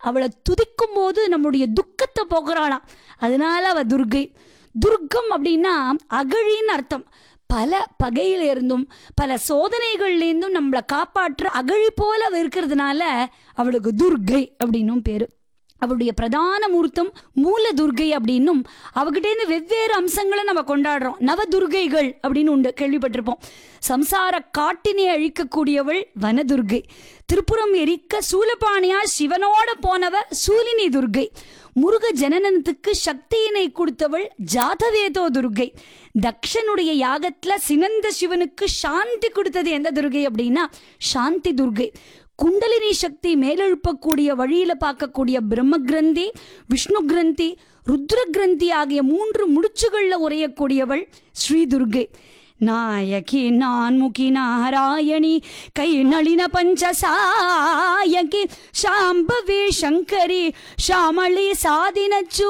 அவளை துதிக்கும் போது நம்முடைய துக்கத்தை போக்குறாளாம் அதனால அவ துர்கை துர்க்கம் அப்படின்னா அகழின்னு அர்த்தம் பல பகையில இருந்தும் பல சோதனைகள்லேருந்தும் நம்மளை காப்பாற்ற அகழி போல அவ இருக்கிறதுனால அவளுக்கு துர்கை அப்படின்னும் பேரு அவளுடைய பிரதான மூர்த்தம் மூல துர்கை அப்படின்னும் அவகிட்டேருந்து வெவ்வேறு அம்சங்களை நம்ம கொண்டாடுறோம் நவ துர்கைகள் அப்படின்னு உண்டு கேள்விப்பட்டிருப்போம் சம்சார காட்டினை அழிக்கக்கூடியவள் வனதுர்கை திருப்புறம் எரிக்க சூலபாணியா சிவனோட போனவ சூலினி துர்கை முருக ஜனனத்துக்கு சக்தியினை கொடுத்தவள் ஜாதவேதோ துர்கை தக்ஷனுடைய யாகத்துல சினந்த சிவனுக்கு சாந்தி கொடுத்தது எந்த துர்கை அப்படின்னா சாந்தி துர்கை குண்டலினி சக்தி மேலெழுப்பக்கூடிய வழியில பார்க்கக்கூடிய பிரம்ம கிரந்தி விஷ்ணு கிரந்தி ருத்ர கிரந்தி ஆகிய மூன்று முடிச்சுகள்ல உரையக்கூடியவள் ஸ்ரீ துர்கை நாயகி நான்முகி நாராயணி கை நளின பஞ்சசாயகி சாம்பவி சங்கரி ஷாமளி சாதின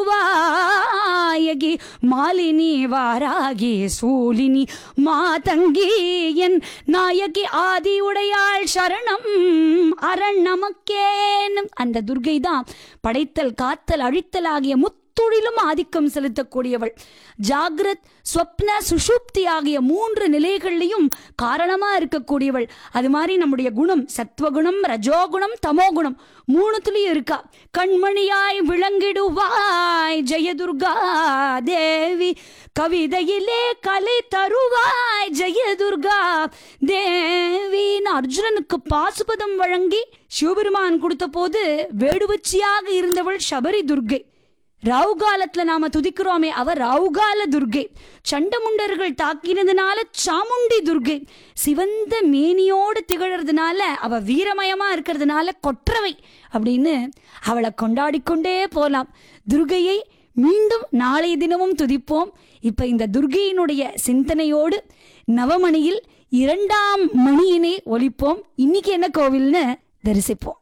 சுவாயகி மாலினி வாராகி சூலினி மாதங்கி என் நாயகி ஆதி உடையாள் சரணம் அரண் நமக்கேனும் அந்த துர்கை தான் படைத்தல் காத்தல் அழித்தல் ஆகிய முத்துழிலும் ஆதிக்கம் செலுத்தக்கூடியவள் ஜாகிரத் ஸ்வப்ன சுஷுப்தி ஆகிய மூன்று நிலைகள்லையும் காரணமா இருக்கக்கூடியவள் அது மாதிரி நம்முடைய குணம் சத்வகுணம் ரஜோகுணம் தமோகுணம் மூணுத்துலயும் இருக்கா கண்மணியாய் விளங்கிடுவாய் ஜெயதுர்கா தேவி கவிதையிலே கலை தருவாய் ஜெயதுர்கா தேவின்னு அர்ஜுனனுக்கு பாசுபதம் வழங்கி சிவபெருமான் கொடுத்த போது வேடுவச்சியாக இருந்தவள் சபரி துர்கை ராவு காலத்துல நாம துதிக்கிறோமே அவ ராவுகால துர்கை சண்டமுண்டர்கள் தாக்கினதுனால சாமுண்டி துர்கை சிவந்த மேனியோடு திகழறதுனால அவ வீரமயமா இருக்கிறதுனால கொற்றவை அப்படின்னு அவளை கொண்டாடிக்கொண்டே போலாம் துர்கையை மீண்டும் நாளைய தினமும் துதிப்போம் இப்ப இந்த துர்கையினுடைய சிந்தனையோடு நவமணியில் இரண்டாம் மணியினை ஒலிப்போம் இன்னைக்கு என்ன கோவில்னு தரிசிப்போம்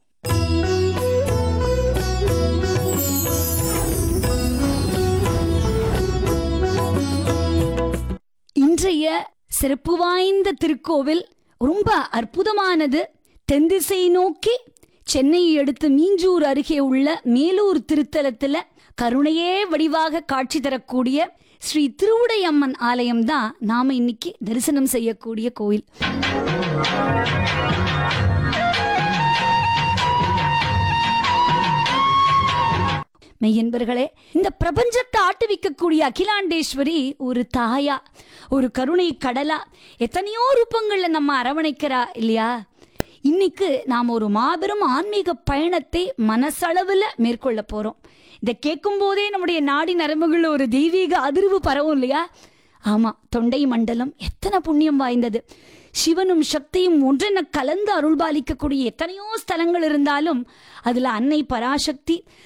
இன்றைய சிறப்பு வாய்ந்த திருக்கோவில் ரொம்ப அற்புதமானது தென்திசை நோக்கி சென்னையை அடுத்து மீஞ்சூர் அருகே உள்ள மேலூர் திருத்தலத்துல கருணையே வடிவாக காட்சி தரக்கூடிய ஸ்ரீ திருவுடையம்மன் ஆலயம் தான் நாம இன்னைக்கு தரிசனம் செய்யக்கூடிய கோயில் மெய்யன்பர்களே இந்த பிரபஞ்சத்தை ஆட்டுவிக்கக்கூடிய அகிலாண்டேஸ்வரி ஒரு தாயா ஒரு கருணை கடலா எத்தனையோ ரூபங்கள்ல நம்ம அரவணைக்கிறா இல்லையா இன்னைக்கு நாம் ஒரு மாபெரும் ஆன்மீக பயணத்தை மனசளவில் மேற்கொள்ள போறோம் இதை கேட்கும் போதே நம்முடைய நாடி நரம்புகள் ஒரு தெய்வீக அதிர்வு பரவும் இல்லையா ஆமா தொண்டை மண்டலம் எத்தனை புண்ணியம் வாய்ந்தது சிவனும் சக்தியும் ஒன்றென கலந்து அருள்பாலிக்கக்கூடிய எத்தனையோ ஸ்தலங்கள் இருந்தாலும் அதுல அன்னை பராசக்தி